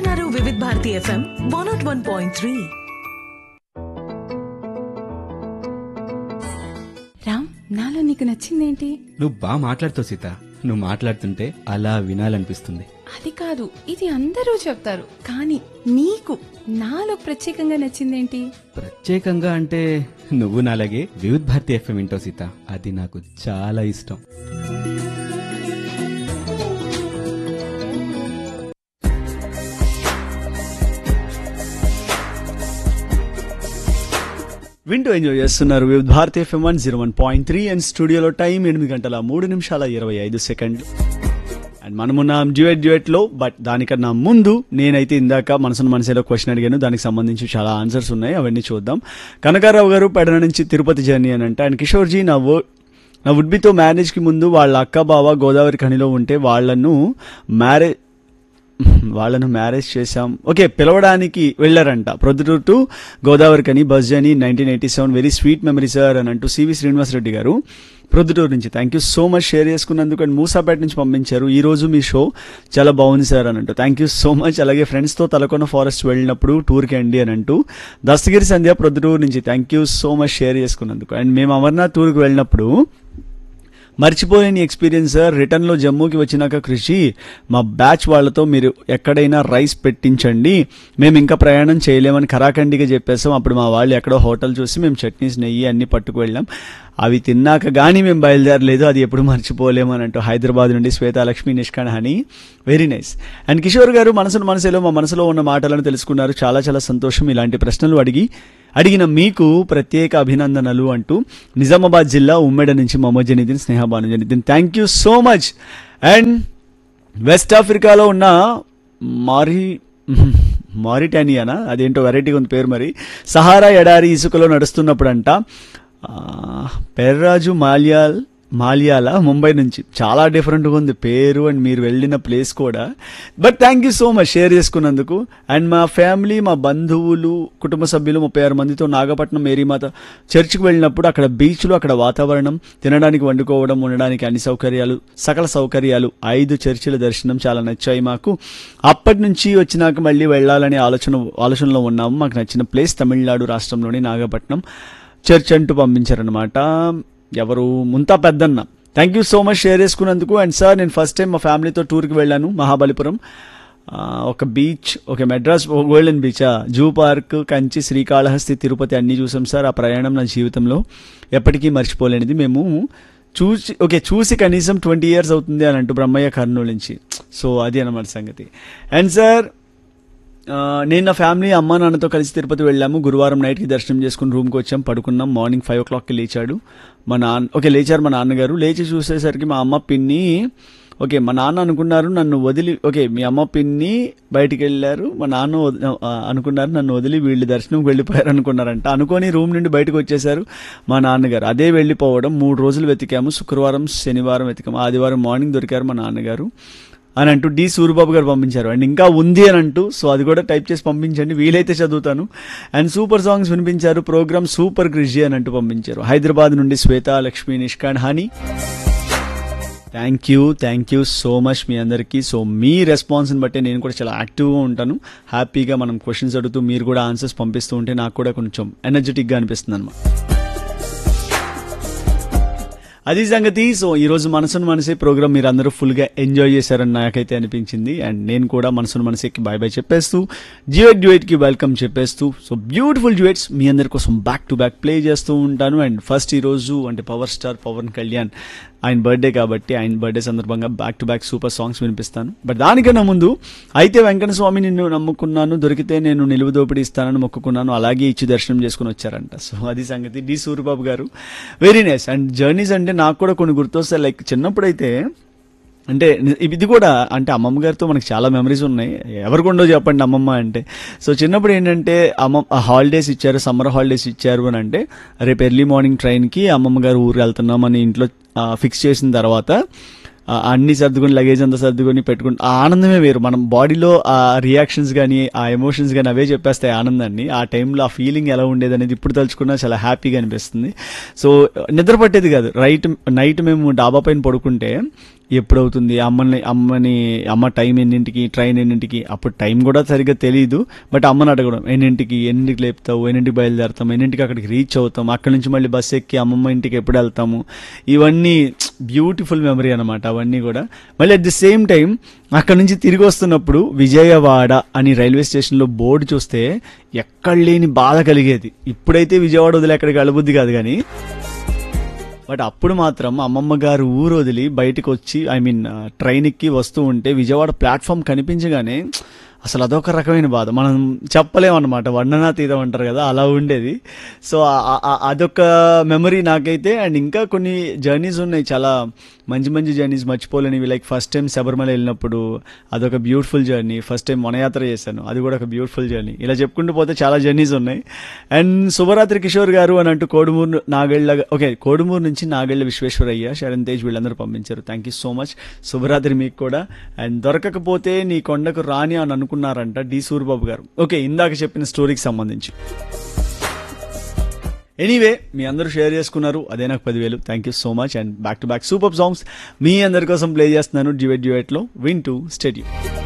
వింటున్నారు Vividh Bharati FM one nought one point three Ram నాలో నీకు నచ్చిందేంటి నువ్వు బాగా మాట్లాడుతావు సీత నువ్వు మాట్లాడుతుంటే అలా వినాలనిపిస్తుంది అది కాదు ఇది అందరూ చెప్తారు కానీ నీకు నాలో ప్రత్యేకంగా నచ్చిందేంటి ప్రత్యేకంగా అంటే నువ్వు నాలాగే వివిధ్ భారతి ఎఫ్ఎం వింటావు సీత అది నాకు చాలా ఇష్టం వింటూ ఎంజాయ్ చేస్తున్నారు Vividh Bharati FM one zero one point three and స్టూడియోలో టైం ఎనిమిది గంటల మూడు నిమిషాల ఇరవై ఐదు సెకండ్లు అండ్ మనమున్నాం డ్యూయట్ డ్యూయట్ లో బట్ దానికన్నా ముందు నేనైతే ఇందాక మనసును మనసేలో క్వశ్చన్ అడిగాను దానికి సంబంధించి చాలా ఆన్సర్స్ ఉన్నాయి అవన్నీ చూద్దాం కనకారావు గారు పెడన నుంచి తిరుపతి జర్నీ అని అంటే అండ్ కిషోర్ జీ నా ఓ నా వుడ్బితో మ్యారేజ్కి ముందు వాళ్ళ అక్క బావ గోదావరి ఖనిలో ఉంటే వాళ్ళను మ్యారేజ్ వాళ్ళను మ్యారేజ్ చేశాం ఓకే పిలవడానికి వెళ్ళారంట ప్రొద్దుటూరు టు గోదావరి కని bus journey nineteen eighty seven very sweet memory sir అని అంటూ సివి శ్రీనివాసరెడ్డి గారు ప్రొద్దుటూరు నుంచి thank you so much share చేసుకున్నందుకు అండ్ మూసాపేట నుంచి పంపించారు ఈ రోజు మీ షో చాలా బాగుంది సార్ అని అంటూ థ్యాంక్ యూ సో మచ్ అలాగే ఫ్రెండ్స్తో తలకొన ఫారెస్ట్ వెళ్ళినప్పుడు టూర్కి అండి అని అంటూ దస్తగిరి సంధ్య ప్రొద్దుటూరు నుంచి thank you so much share చేసుకున్నందుకు అండ్ మేము అమర్నాథ్ టూర్కి వెళ్ళినప్పుడు మర్చిపోలేని ఎక్స్పీరియన్స్ సార్ రిటర్న్లో జమ్మూకి వచ్చినాక కృషి మా బ్యాచ్ వాళ్ళతో మీరు ఎక్కడైనా రైస్ పెట్టించండి మేము ఇంకా ప్రయాణం చేయలేమని ఖరాఖండిగా చెప్పేసాం అప్పుడు మా వాళ్ళు ఎక్కడో హోటల్ చూసి మేము చట్నీస్ నెయ్యి అన్ని పట్టుకు వెళ్ళాం అవి తిన్నాక కానీ మేము బయలుదేరలేదు అది ఎప్పుడు మర్చిపోలేము అని అంటూ హైదరాబాద్ నుండి Swethalakshmi Nishkan honey very nice and Kishore గారు మనసును మనసులో మా మనసులో ఉన్న మాటలను తెలుసుకున్నారు చాలా చాలా సంతోషం ఇలాంటి ప్రశ్నలు అడిగి అడిగిన మీకు ప్రత్యేక అభినందనలు అంటూ నిజామాబాద్ జిల్లా ఉమ్మెడ నుంచి Mohammed Janeedin Snehabanu Janeedin thank you so much and west ఆఫ్రికాలో ఉన్న మారి మారిటానియానా అదేంటో వెరైటీగా ఉంది పేరు మరి సహారా ఎడారి ఇసుకలో నడుస్తున్నప్పుడంట ఆ, పెర్రాజు మాల్యాల్ మాల్యాల ముంబై నుంచి చాలా డిఫరెంట్గా ఉంది పేరు అండ్ మీరు వెళ్ళిన ప్లేస్ కూడా but thank you so much share చేసుకున్నందుకు అండ్ మా ఫ్యామిలీ మా బంధువులు కుటుంబ సభ్యులు ముప్పై ఆరు మందితో నాగపట్నం మేరీమాత చర్చికి వెళ్ళినప్పుడు అక్కడ బీచ్లు అక్కడ వాతావరణం తినడానికి వండుకోవడం ఉండడానికి అన్ని సౌకర్యాలు సకల సౌకర్యాలు ఐదు చర్చిల దర్శనం చాలా నచ్చాయి మాకు అప్పటి నుంచి వచ్చినాక మళ్ళీ వెళ్ళాలనే ఆలోచన ఆలోచనలో ఉన్నాము మాకు నచ్చిన ప్లేస్ తమిళనాడు రాష్ట్రంలోని నాగపట్నం చర్చ్ అంటూ పంపించారనమాట ఎవరు Munta Peddanna thank you so much share చేసుకున్నందుకు అండ్ సార్ నేను ఫస్ట్ టైం మా ఫ్యామిలీతో టూర్కి వెళ్ళాను మహాబలిపురం ఆ, ఒక బీచ్ ఒక మెడ్రాస్ గోల్డెన్ బీచా జూ పార్క్ కంచి శ్రీకాళహస్తి తిరుపతి అన్నీ చూసాం సార్ ఆ ప్రయాణం నా జీవితంలో ఎప్పటికీ మర్చిపోలేనిది మేము చూసి ఓకే చూసి కనీసం ట్వంటీ ఇయర్స్ అవుతుంది అని అంటూ బ్రహ్మయ్య కర్నూలు నుంచి సో అది అన్నమాట సంగతి అండ్ సార్ ఆ, నేను నా ఫ్యామిలీ అమ్మ నాన్నతో కలిసి తిరుపతి వెళ్ళాము గురువారం నైట్కి దర్శనం చేసుకుని రూమ్కి వచ్చాం పడుకున్నాం మార్నింగ్ ఫైవ్ ఓ క్లాక్కి లేచాడు మా నాన్న ఓకే లేచారు మా నాన్నగారు లేచి చూసేసరికి మా అమ్మ పిన్ని ఓకే మా నాన్న అనుకున్నారు నన్ను వదిలి ఓకే మీ అమ్మ పిన్ని బయటికి వెళ్ళారు మా నాన్న వద- ఆ, అనుకున్నారు నన్ను వదిలి వీళ్ళు దర్శనంకి వెళ్ళిపోయారు అనుకున్నారంట అనుకొని రూమ్ నుండి బయటకు వచ్చేసారు మా నాన్నగారు అదే వెళ్ళిపోవడం మూడు రోజులు వెతికాము శుక్రవారం శనివారం వెతికాము ఆదివారం మార్నింగ్ దొరికారు మా నాన్నగారు అని అంటూ డి సూరిబాబు గారు పంపించారు అండ్ ఇంకా ఉంది అని అంటూ సో అది కూడా టైప్ చేసి పంపించండి వీలైతే చదువుతాను అండ్ సూపర్ సాంగ్స్ వినిపించారు ప్రోగ్రామ్ సూపర్ క్రిషి అని అంటూ పంపించారు హైదరాబాద్ నుండి Swetha Lakshmi Nishkan honey thank you thank you so much మీ అందరికీ సో మీ రెస్పాన్స్ని బట్టి నేను కూడా చాలా యాక్టివ్గా ఉంటాను హ్యాపీగా మనం క్వశ్చన్స్ అడుగుతూ మీరు కూడా ఆన్సర్స్ పంపిస్తూ ఉంటే నాకు కూడా కొంచెం ఎనర్జెటిక్గా అనిపిస్తుంది అనమాట అది సంగతి సో ఈ రోజు మనసును మనసే ప్రోగ్రామ్ మీరు అందరూ ఫుల్గా ఎంజాయ్ చేశారని నాకైతే అనిపించింది అండ్ నేను కూడా మనసును మనసేకి బాయ్ బాయ్ చెప్పేస్తూ డ్యూయట్ డ్యూయట్కి వెల్కమ్ చెప్పేస్తూ సో బ్యూటిఫుల్ డ్యూయట్స్ మీ అందరి కోసం బ్యాక్ టు బ్యాక్ ప్లే చేస్తూ ఉంటాను అండ్ ఫస్ట్ ఈ రోజు అంటే పవర్ స్టార్ పవన్ కళ్యాణ్ ఆయన బర్త్డే కాబట్టి ఆయన బర్త్డే సందర్భంగా back to back super songs వినిపిస్తాను బట్ దానికన్నా ముందు అయితే వెంకట స్వామి నిన్ను నమ్ముకున్నాను దొరికితే నేను నిలువు దోపిడీ ఇస్తానని మొక్కుకున్నాను అలాగే ఇచ్చి దర్శనం చేసుకుని వచ్చారంట సో అది సంగతి డి సూరిబాబు గారు వెరీ నైస్ అండ్ జర్నీస్ అంటే నాకు కూడా కొన్ని గుర్తొస్తాయి లైక్ చిన్నప్పుడైతే అంటే ని- ఇది కూడా అంటే అమ్మమ్మ గారితో మనకి చాలా మెమరీస్ ఉన్నాయి ఎవరికి ఉండో చెప్పండి అమ్మమ్మ అంటే సో చిన్నప్పుడు ఏంటంటే అమ్మ హాలిడేస్ ఇచ్చారు సమ్మర్ హాలిడేస్ ఇచ్చారు అని అంటే రేపు ఎర్లీ మార్నింగ్ ట్రైన్కి అమ్మమ్మ గారు ఊరు వెళ్తున్నాం అని ఇంట్లో ఫిక్స్ చేసిన తర్వాత ఆ, అన్ని సర్దుకొని లగేజ్ అంతా సర్దుకొని పెట్టుకుని ఆ ఆనందమే వేరు మనం బాడీలో ఆ రియాక్షన్స్ కానీ ఆ ఎమోషన్స్ కానీ అవే చెప్పేస్తాయి ఆనందాన్ని ఆ టైంలో ఆ ఫీలింగ్ ఎలా ఉండేది అనేది ఇప్పుడు తలుచుకున్నా చాలా హ్యాపీగా అనిపిస్తుంది సో నిద్ర పట్టేది కాదు రైట్ నైట్ మేము డాబా పైన పడుకుంటే ఎప్పుడవుతుంది అమ్మని అమ్మని అమ్మ టైం ఎన్నింటికి ట్రైన్ ఎన్నింటికి అప్పుడు టైం కూడా సరిగ్గా తెలియదు బట్ అమ్మని అడగడం ఎన్నింటికి ఎన్నింటికి లేపుతావు ఎన్నింటికి బయలుదేరుతాం ఎన్నింటికి అక్కడికి రీచ్ అవుతాం అక్కడి నుంచి మళ్ళీ బస్ ఎక్కి అమ్మమ్మ ఇంటికి ఎప్పుడు వెళ్తాము ఇవన్నీ బ్యూటిఫుల్ మెమరీ అనమాట అవన్నీ కూడా మళ్ళీ అట్ ది సేమ్ టైం అక్కడ నుంచి తిరిగి వస్తున్నప్పుడు విజయవాడ అని రైల్వే స్టేషన్లో బోర్డు చూస్తే ఎక్కడ లేని బాధ కలిగేది ఇప్పుడైతే విజయవాడ వదిలి ఎక్కడికి వెళ్ళబుద్ధి కాదు కానీ బట్ అప్పుడు మాత్రం అమ్మమ్మ గారు ఊరు వదిలి బయటకు వచ్చి ఐ మీన్ ట్రైన్ ఎక్కి వస్తూ ఉంటే విజయవాడ ప్లాట్ఫామ్ కనిపించగానే అసలు అదొక రకమైన బాధ మనం చెప్పలేమన్నమాట వర్ణనాతీతం అంటారు కదా అలా ఉండేది సో ఆ- ఆ- అదొక మెమరీ నాకైతే అండ్ ఇంకా కొన్ని జర్నీస్ ఉన్నాయి చాలా మంచి మంచి జర్నీస్ మర్చిపోలేనివి లైక్ ఫస్ట్ టైం శబరిమల వెళ్ళినప్పుడు అదొక బ్యూటిఫుల్ జర్నీ ఫస్ట్ టైం వనయాత్ర చేశాను అది కూడా ఒక బ్యూటిఫుల్ జర్నీ ఇలా చెప్పుకుంటూ పోతే చాలా జర్నీస్ ఉన్నాయి అండ్ శుభరాత్రి కిషోర్ గారు అని అంటూ కోడుమూరు నాగళ్ళ ఓకే కోడుమూరు నుంచి నాగళ్ళ విశ్వేశ్వరయ్య శరణ్ తేజ్ వీళ్ళందరూ పంపించారు థ్యాంక్ యూ సో మచ్ శుభరాత్రి మీకు కూడా అండ్ దొరకకపోతే నీ కొండకు రాని అని అనుకున్నారంట డి సూర్యబాబు గారు ఓకే ఇందాక చెప్పిన స్టోరీకి సంబంధించి ఎనీవే మీ అందరూ షేర్ చేసుకున్నారు అదే నాకు పదివేలు thank you so much and back to back super songs మీ అందరి కోసం ప్లే చేస్తున్నాను డ్యూయట్ డ్యూయట్లో విన్ టు స్టేడియం